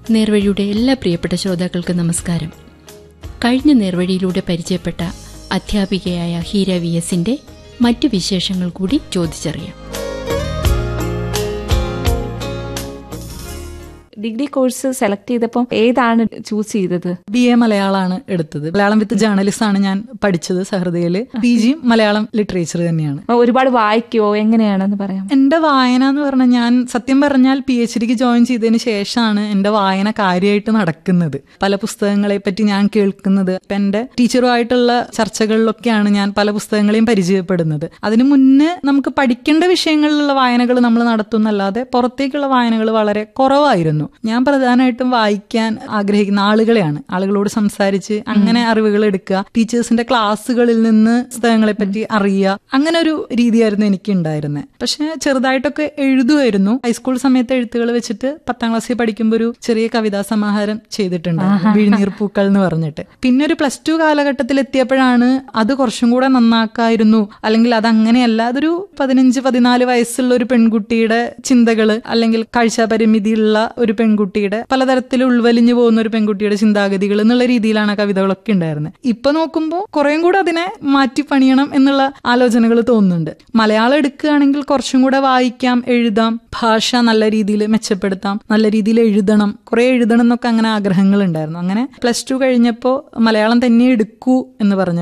നേർവഴിയുടെ എല്ലാ പ്രിയപ്പെട്ട ശ്രോതാക്കൾക്കും നമസ്കാരം കഴിഞ്ഞ നേർവഴിയിലൂടെ പരിചയപ്പെട്ട അധ്യാപികയായ ഹീര വി എസിന്റെ മറ്റു വിശേഷങ്ങൾ കൂടി ചോദിച്ചറിയാം ഡിഗ്രി കോഴ്സ് സെലക്ട് ചെയ്തപ്പോൾ ഏതാണ് ചൂസ് ചെയ്തത് ബി എ മലയാളമാണ് എടുത്തത് മലയാളം വിത്ത് ജേർണലിസ്റ്റ് ആണ് ഞാൻ പഠിച്ചത് സഹൃദയില് പി ജിയും മലയാളം ലിറ്ററേച്ചർ തന്നെയാണ് അപ്പൊ ഒരുപാട് വായിക്കുവോ എങ്ങനെയാണെന്ന് പറയാം എന്റെ വായന എന്ന് പറഞ്ഞാൽ ഞാൻ സത്യം പറഞ്ഞാൽ പി എച്ച് ഡിക്ക് ജോയിൻ ചെയ്തതിന് ശേഷമാണ് എന്റെ വായന കാര്യമായിട്ട് നടക്കുന്നത് പല പുസ്തകങ്ങളെ പറ്റി ഞാൻ കേൾക്കുന്നത് ഇപ്പൊ എന്റെ ടീച്ചറുമായിട്ടുള്ള ചർച്ചകളിലൊക്കെയാണ് ഞാൻ പല പുസ്തകങ്ങളെയും പരിചയപ്പെടുന്നത് അതിനു മുന്നേ നമുക്ക് പഠിക്കേണ്ട വിഷയങ്ങളിലുള്ള വായനകൾ നമ്മൾ നടത്തുന്നല്ലാതെ പുറത്തേക്കുള്ള വായനകൾ വളരെ കുറവായിരുന്നു ഞാൻ പ്രധാനമായിട്ടും വായിക്കാൻ ആഗ്രഹിക്കുന്ന ആളുകളെയാണ് ആളുകളോട് സംസാരിച്ച് അങ്ങനെ അറിവുകൾ എടുക്കുക ടീച്ചേഴ്സിന്റെ ക്ലാസ്സുകളിൽ നിന്ന് പുസ്തകങ്ങളെ പറ്റി അറിയുക അങ്ങനെ ഒരു രീതിയായിരുന്നു എനിക്ക് ഉണ്ടായിരുന്നത് പക്ഷെ ചെറുതായിട്ടൊക്കെ എഴുതുമായിരുന്നു ഹൈസ്കൂൾ സമയത്ത് എഴുത്തുകൾ വെച്ചിട്ട് പത്താം ക്ലാസ്സിൽ പഠിക്കുമ്പോൾ ഒരു ചെറിയ കവിതാ സമാഹാരം ചെയ്തിട്ടുണ്ട് വിഴിനീർ പൂക്കൾ എന്ന് പറഞ്ഞിട്ട് പിന്നെ ഒരു പ്ലസ് ടു കാലഘട്ടത്തിൽ എത്തിയപ്പോഴാണ് അത് കുറച്ചും കൂടെ നന്നാക്കായിരുന്നു അല്ലെങ്കിൽ അത് അങ്ങനെയല്ല അതൊരു പതിനഞ്ച് പതിനാല് വയസ്സുള്ള ഒരു പെൺകുട്ടിയുടെ ചിന്തകള് അല്ലെങ്കിൽ കാഴ്ച പരിമിതിയുള്ള ഒരു പെൺകുട്ടിയുടെ പലതരത്തിൽ ഉൾവലിഞ്ഞു പോകുന്ന ഒരു പെൺകുട്ടിയുടെ ചിന്താഗതികൾ എന്നുള്ള രീതിയിലാണ് ആ കവിതകളൊക്കെ ഉണ്ടായിരുന്നത് ഇപ്പൊ നോക്കുമ്പോൾ കുറേം കൂടെ അതിനെ മാറ്റി പണിയണം എന്നുള്ള ആലോചനകൾ തോന്നുന്നുണ്ട് മലയാളം എടുക്കുകയാണെങ്കിൽ കുറച്ചും കൂടെ വായിക്കാം എഴുതാം ഭാഷ നല്ല രീതിയിൽ മെച്ചപ്പെടുത്താം നല്ല രീതിയിൽ എഴുതണം കുറെ എഴുതണം എന്നൊക്കെ അങ്ങനെ ആഗ്രഹങ്ങൾ ഉണ്ടായിരുന്നു അങ്ങനെ പ്ലസ് ടു കഴിഞ്ഞപ്പോൾ മലയാളം തന്നെ എടുക്കൂ എന്ന് പറഞ്ഞു